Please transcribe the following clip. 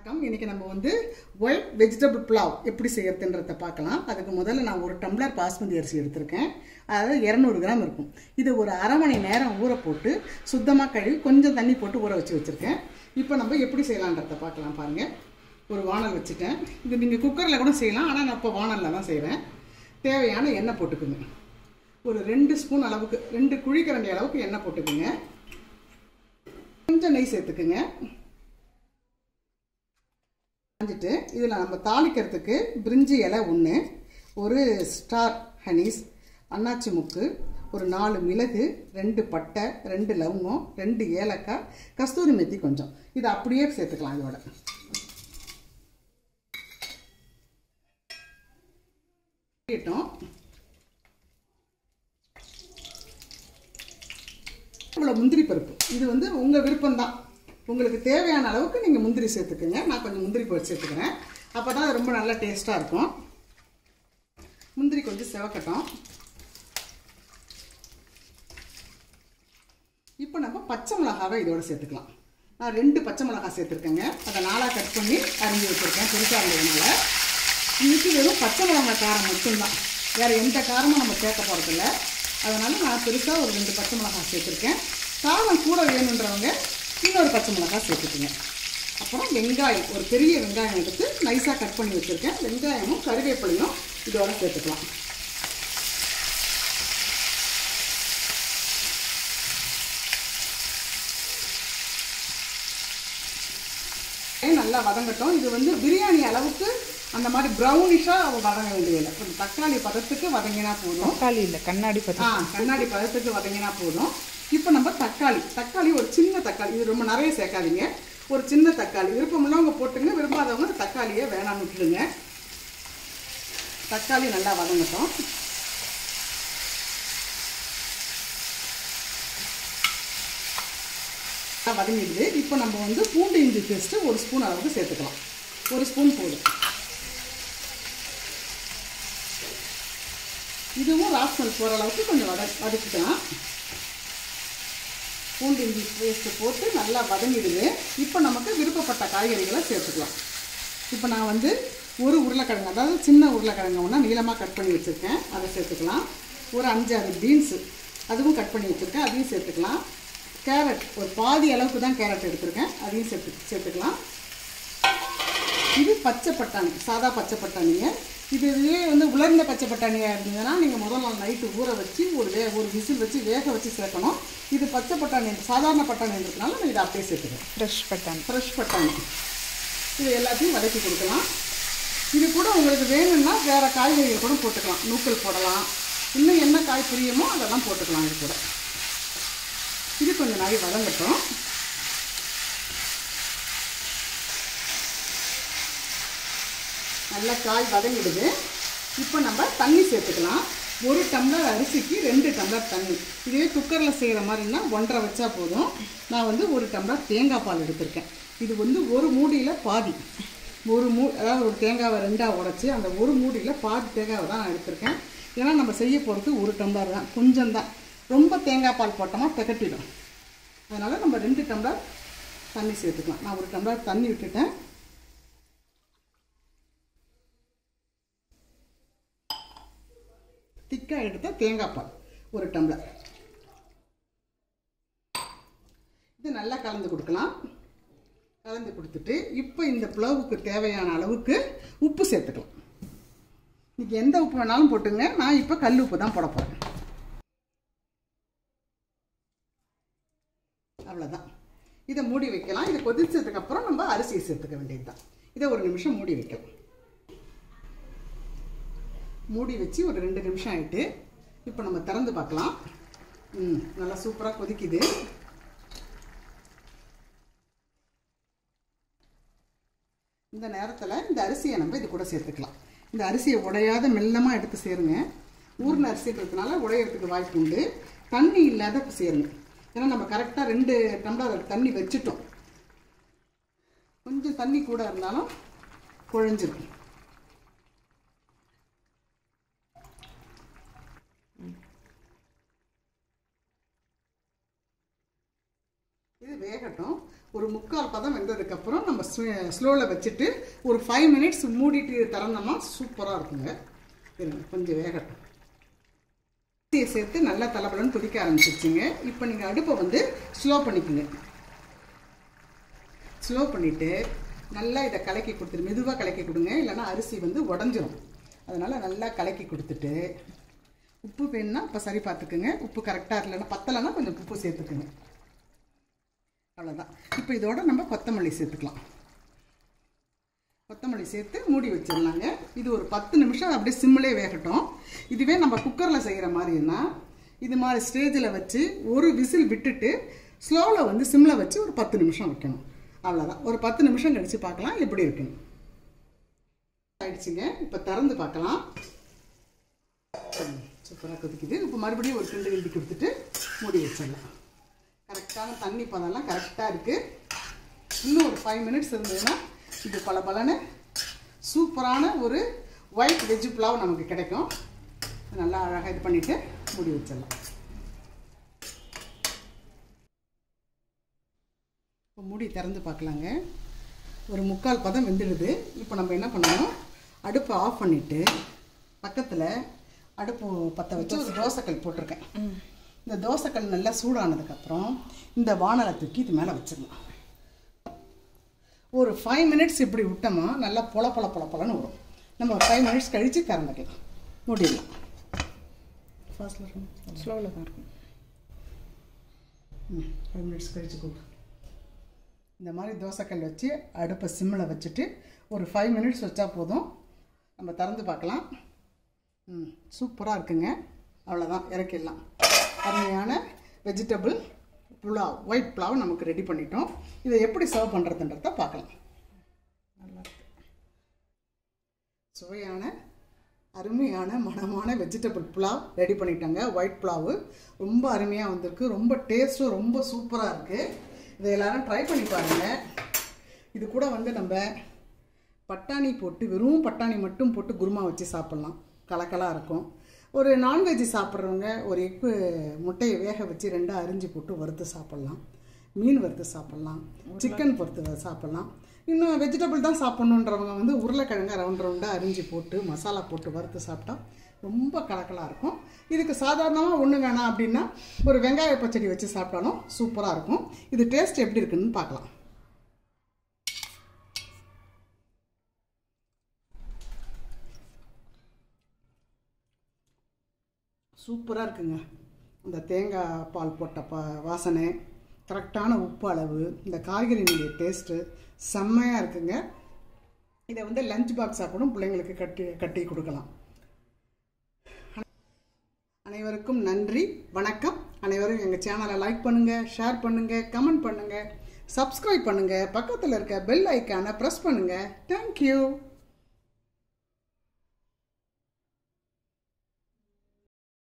வணக்கம் இன்னைக்கு நம்ம வந்து ஒயிட் வெஜிடபிள் புலாவ் எப்படி செய்யறதுன்றத பார்க்கலாம் அதுக்கு முதல்ல நான் ஒரு டம்ளர் பாஸ்மதி அரிசி எடுத்திருக்கேன் அதாவது இரநூறு கிராம் இருக்கும் இது ஒரு அரை மணி நேரம் ஊற போட்டு சுத்தமாக கழுவி கொஞ்சம் தண்ணி போட்டு ஊற வச்சு வச்சுருக்கேன் இப்போ நம்ம எப்படி செய்யலான்றத பார்க்கலாம் பாருங்கள் ஒரு வானல் வச்சுட்டேன் இது நீங்கள் குக்கரில் கூட செய்யலாம் ஆனால் நான் இப்போ வானலில் தான் செய்கிறேன் தேவையான எண்ணெய் போட்டுக்குங்க ஒரு ரெண்டு ஸ்பூன் அளவுக்கு ரெண்டு குழிக்கரண்டி அளவுக்கு எண்ணெய் போட்டுக்குங்க கொஞ்சம் நெய் சேர்த்துக்குங்க காஞ்சிட்டு இதில் நம்ம தாளிக்கிறதுக்கு பிரிஞ்சி இலை ஒன்று ஒரு ஸ்டார் ஹனீஸ் அன்னாச்சி முக்கு ஒரு நாலு மிளகு ரெண்டு பட்டை ரெண்டு லவங்கம் ரெண்டு ஏலக்காய் கஸ்தூரி மெத்தி கொஞ்சம் இது அப்படியே சேர்த்துக்கலாம் இதோட கேட்டோம் இவ்வளோ முந்திரி பருப்பு இது வந்து உங்கள் விருப்பம்தான் உங்களுக்கு தேவையான அளவுக்கு நீங்கள் முந்திரி சேர்த்துக்குங்க நான் கொஞ்சம் முந்திரி பருப்பு சேர்த்துக்கிறேன் அப்போ தான் அது ரொம்ப நல்லா டேஸ்ட்டாக இருக்கும் முந்திரி கொஞ்சம் செவக்கட்டும் இப்போ நம்ம பச்சை மிளகாவை இதோட சேர்த்துக்கலாம் நான் ரெண்டு பச்சை மிளகாய் சேர்த்துருக்கேங்க அதை நாளாக கட் பண்ணி அரிஞ்சு வச்சுருக்கேன் பெருசாக இருந்ததுனால இன்னைக்கு வெறும் பச்சை மிளகாய் காரம் மட்டும்தான் வேறு எந்த காரமும் நம்ம சேர்க்க போகிறதில்ல அதனால் நான் பெருசாக ஒரு ரெண்டு பச்சை மிளகாய் சேர்த்துருக்கேன் காரம் கூட வேணுன்றவங்க இன்னொரு பச்சை மிளகாய் சேர்த்துக்குங்க அப்புறம் வெங்காயம் ஒரு பெரிய வெங்காயம் எடுத்து நைஸாக கட் பண்ணி வச்சுருக்கேன் வெங்காயமும் கருவேப்பிலையும் இதோட சேர்த்துக்கலாம் நல்லா வதங்கட்டும் இது வந்து பிரியாணி அளவுக்கு அந்த மாதிரி ப்ரௌனிஷாக வதங்க வேண்டியதில்லை கொஞ்சம் தக்காளி பதத்துக்கு வதங்கினா போதும் தக்காளி இல்லை கண்ணாடி பத்தி ஆ கண்ணாடி பதத்துக்கு வதங்கினா போதும் இப்போ நம்ம தக்காளி தக்காளி ஒரு சின்ன தக்காளி இது ரொம்ப நிறைய சேர்க்காதீங்க ஒரு சின்ன தக்காளி விருப்பமுள்ளவங்க போட்டுங்க விரும்பாதவங்க தக்காளியை வேணாம்னு விட்டுடுங்க தக்காளி நல்லா வதங்கட்டும் வதங்கிடுது இப்போ நம்ம வந்து பூண்டு இஞ்சி பேஸ்ட்டு ஒரு ஸ்பூன் அளவுக்கு சேர்த்துக்கலாம் ஒரு ஸ்பூன் போதும் இதுவும் ராஸ்மல் போகிற அளவுக்கு கொஞ்சம் வத வதக்கிக்கலாம் பூண்டு இஞ்சி பேஸ்ட்டு போட்டு நல்லா வதங்கிடுது இப்போ நமக்கு விருப்பப்பட்ட காய்கறிகளை சேர்த்துக்கலாம் இப்போ நான் வந்து ஒரு உருளைக்கிழங்கு அதாவது சின்ன உருளைக்கிழங்கு ஒன்றா நீளமாக கட் பண்ணி வச்சுருக்கேன் அதை சேர்த்துக்கலாம் ஒரு அஞ்சாறு பீன்ஸு அதுவும் கட் பண்ணி வச்சுருக்கேன் அதையும் சேர்த்துக்கலாம் கேரட் ஒரு பாதி அளவுக்கு தான் கேரட் எடுத்திருக்கேன் அதையும் சேர்த்து சேர்த்துக்கலாம் இது பச்சை பட்டாணி சாதா பச்சை பட்டாணிங்க இது இதுவே வந்து உலர்ந்த பச்சை பட்டாணியாக இருந்ததுன்னா நீங்கள் முதல் நாள் நைட்டு ஊற வச்சு ஒரு வே ஒரு விசில் வச்சு வேக வச்சு சேர்க்கணும் இது பச்சை பட்டாணி சாதாரண பட்டாணின்றதுனால நான் இதை அப்படியே சேர்த்துக்கிறேன் ஃப்ரெஷ் பட்டாணி ஃப்ரெஷ் பட்டாணி இது எல்லாத்தையும் வதக்கி கொடுக்கலாம் இது கூட உங்களுக்கு வேணும்னா வேறு காய்கறிகள் கூட போட்டுக்கலாம் நூக்கல் போடலாம் இன்னும் என்ன காய் பிரியுமோ அதெல்லாம் போட்டுக்கலாம் இது கூட இது கொஞ்சம் நாய் வதங்கட்டும் நல்லா காய் வதங்கிடுது இப்போ நம்ம தண்ணி சேர்த்துக்கலாம் ஒரு டம்ளர் அரிசிக்கு ரெண்டு டம்ளர் தண்ணி இதுவே குக்கரில் செய்கிற மாதிரின்னா ஒன்றரை வச்சா போதும் நான் வந்து ஒரு டம்ளர் தேங்காய் பால் எடுத்திருக்கேன் இது வந்து ஒரு மூடியில் பாதி ஒரு மூ அதாவது ஒரு தேங்காவை ரெண்டாக உடச்சி அந்த ஒரு மூடியில் பாதி தேங்காவை தான் நான் எடுத்திருக்கேன் ஏன்னா நம்ம செய்ய போகிறது ஒரு டம்ளர் தான் கொஞ்சம் தான் ரொம்ப தேங்காய் பால் போட்டோமா திகட்டிடும் அதனால் நம்ம ரெண்டு டம்ளர் தண்ணி சேர்த்துக்கலாம் நான் ஒரு டம்ளர் தண்ணி விட்டுட்டேன் திக்காக எடுத்த தேங்காய் பால் ஒரு டம்ளர் இது நல்லா கலந்து கொடுக்கலாம் கலந்து கொடுத்துட்டு இப்போ இந்த புலவுக்கு தேவையான அளவுக்கு உப்பு சேர்த்துக்கலாம் இன்றைக்கி எந்த உப்பு வேணாலும் போட்டுங்க நான் இப்போ கல் உப்பு தான் போட போகிறேன் அவ்வளோதான் இதை மூடி வைக்கலாம் இதை கொதிச்சதுக்கப்புறம் நம்ம அரிசியை சேர்த்துக்க வேண்டியது தான் இதை ஒரு நிமிஷம் மூடி வைக்கலாம் மூடி வச்சு ஒரு ரெண்டு நிமிஷம் ஆகிட்டு இப்போ நம்ம திறந்து பார்க்கலாம் ம் நல்லா சூப்பராக கொதிக்குது இந்த நேரத்தில் இந்த அரிசியை நம்ம இது கூட சேர்த்துக்கலாம் இந்த அரிசியை உடையாத மெல்லமாக எடுத்து சேருங்க ஊர்ன அரிசின்றதுனால உடையிறதுக்கு வாய்ப்பு உண்டு தண்ணி இல்லாத சேருங்க ஏன்னா நம்ம கரெக்டாக ரெண்டு டம்ளர் தண்ணி வச்சுட்டோம் கொஞ்சம் தண்ணி கூட இருந்தாலும் குழஞ்சிரும் இது வேகட்டும் ஒரு முக்கால் முக்கால் பதம் வெந்ததுக்கப்புறம் நம்ம ஸ்லோவில் வச்சுட்டு ஒரு ஃபைவ் மினிட்ஸ் மூடிட்டு திறந்தோம்னா சூப்பராக இருக்குங்க இருங்க கொஞ்சம் வேகட்டும் அரிசியை சேர்த்து நல்லா தலைபலன்னு கொதிக்க ஆரம்பிச்சிருச்சுங்க இப்போ நீங்கள் அடுப்பை வந்து ஸ்லோ பண்ணிக்கோங்க ஸ்லோ பண்ணிவிட்டு நல்லா இதை கலக்கி கொடுத்துரு மெதுவாக கலக்கி கொடுங்க இல்லைன்னா அரிசி வந்து உடஞ்சிரும் அதனால் நல்லா கலக்கி கொடுத்துட்டு உப்பு வேணும்னா இப்போ சரி பார்த்துக்குங்க உப்பு கரெக்டாக இல்லைன்னா பத்தலைன்னா கொஞ்சம் உப்பு சேர்த்துக்குங்க அவ்வளோதான் இப்போ இதோட நம்ம கொத்தமல்லி சேர்த்துக்கலாம் கொத்தமல்லி சேர்த்து மூடி வச்சிடலாங்க இது ஒரு பத்து நிமிஷம் அப்படியே சிம்மிலே வேகட்டும் இதுவே நம்ம குக்கரில் செய்கிற மாதிரின்னா இது மாதிரி ஸ்டேஜில் வச்சு ஒரு விசில் விட்டுட்டு ஸ்லோவில் வந்து சிம்மில் வச்சு ஒரு பத்து நிமிஷம் வைக்கணும் அவ்வளோதான் ஒரு பத்து நிமிஷம் கழித்து பார்க்கலாம் எப்படி இருக்குன்னு ஆயிடுச்சுங்க இப்போ திறந்து பார்க்கலாம் சூப்பராக கொதிக்குது இப்போ மறுபடியும் ஒரு கிண்டு கிண்டி கொடுத்துட்டு மூடி வச்சிடலாம் கரெக்டான தண்ணி பதம்லாம் கரெக்டாக இருக்குது இன்னும் ஒரு ஃபைவ் மினிட்ஸ் இருந்ததுன்னா இது பல பலன்னு சூப்பரான ஒரு ஒயிட் வெஜ் புலாவ் நமக்கு கிடைக்கும் நல்லா அழகாக இது பண்ணிவிட்டு மூடி வச்சிடலாம் இப்போ மூடி திறந்து பார்க்கலாங்க ஒரு முக்கால் பதம் வெந்துடுது இப்போ நம்ம என்ன பண்ணணும் அடுப்பை ஆஃப் பண்ணிவிட்டு பக்கத்தில் அடுப்பு பற்ற வச்சு ஒரு தோசைக்கல் போட்டிருக்கேன் இந்த தோசைக்கல் நல்லா சூடானதுக்கப்புறம் இந்த வானலை தூக்கி இது மேலே வச்சிடலாம் ஒரு ஃபைவ் மினிட்ஸ் இப்படி விட்டோமா நல்லா பொல பொல பொல பொலன்னு வரும் நம்ம ஒரு ஃபைவ் மினிட்ஸ் கழித்து திறந்துக்கலாம் மூடிடலாம் ஃபாஸ்ட்டில் ஸ்லோவில் தான் இருக்கும் ம் ஃபைவ் மினிட்ஸ் கழிச்சு கொடு இந்த மாதிரி தோசைக்கல் வச்சு அடுப்பை சிம்மில் வச்சுட்டு ஒரு ஃபைவ் மினிட்ஸ் வச்சா போதும் நம்ம திறந்து பார்க்கலாம் ம் சூப்பராக இருக்குங்க அவ்வளோதான் இறக்கிடலாம் அருமையான வெஜிடபிள் புலாவ் ஒயிட் புலாவ் நமக்கு ரெடி பண்ணிட்டோம் இதை எப்படி சர்வ் பண்ணுறதுன்றத பார்க்கலாம் நல்லா இருக்கு சுவையான அருமையான மணமான வெஜிடபிள் புலாவ் ரெடி பண்ணிட்டோங்க ஒயிட் புலாவு ரொம்ப அருமையாக வந்திருக்கு ரொம்ப டேஸ்ட்டும் ரொம்ப சூப்பராக இருக்குது இதை எல்லாரும் ட்ரை பண்ணி பாருங்கள் இது கூட வந்து நம்ம பட்டாணி போட்டு வெறும் பட்டாணி மட்டும் போட்டு குருமா வச்சு சாப்பிட்லாம் கலக்கலாக இருக்கும் ஒரு நான்வெஜ் சாப்பிட்றவங்க ஒரு எக்கு முட்டையை வேக வச்சு ரெண்டாக அரிஞ்சு போட்டு வறுத்து சாப்பிட்லாம் மீன் வறுத்து சாப்பிட்லாம் சிக்கன் பொறுத்து சாப்பிட்லாம் இன்னும் வெஜிடபிள் தான் சாப்பிட்ணுன்றவங்க வந்து உருளைக்கிழங்க ரவுண்ட் ரவுண்டாக அரிஞ்சு போட்டு மசாலா போட்டு வறுத்து சாப்பிட்டா ரொம்ப கலக்கலாக இருக்கும் இதுக்கு சாதாரணமாக ஒன்று வேணாம் அப்படின்னா ஒரு வெங்காய பச்சடி வச்சு சாப்பிட்டாலும் சூப்பராக இருக்கும் இது டேஸ்ட் எப்படி இருக்குன்னு பார்க்கலாம் சூப்பராக இருக்குங்க இந்த தேங்காய் பால் போட்ட பா வாசனை கரெக்டான உப்பு அளவு இந்த காய்கறியினுடைய டேஸ்ட்டு செம்மையாக இருக்குங்க இதை வந்து லஞ்ச் பாக்ஸாக கூட பிள்ளைங்களுக்கு கட்டி கட்டி கொடுக்கலாம் அனைவருக்கும் நன்றி வணக்கம் அனைவரும் எங்கள் சேனலை லைக் பண்ணுங்கள் ஷேர் பண்ணுங்கள் கமெண்ட் பண்ணுங்கள் சப்ஸ்கிரைப் பண்ணுங்கள் பக்கத்தில் இருக்க பெல் ஐக்கானை ப்ரெஸ் பண்ணுங்கள் தேங்க்யூ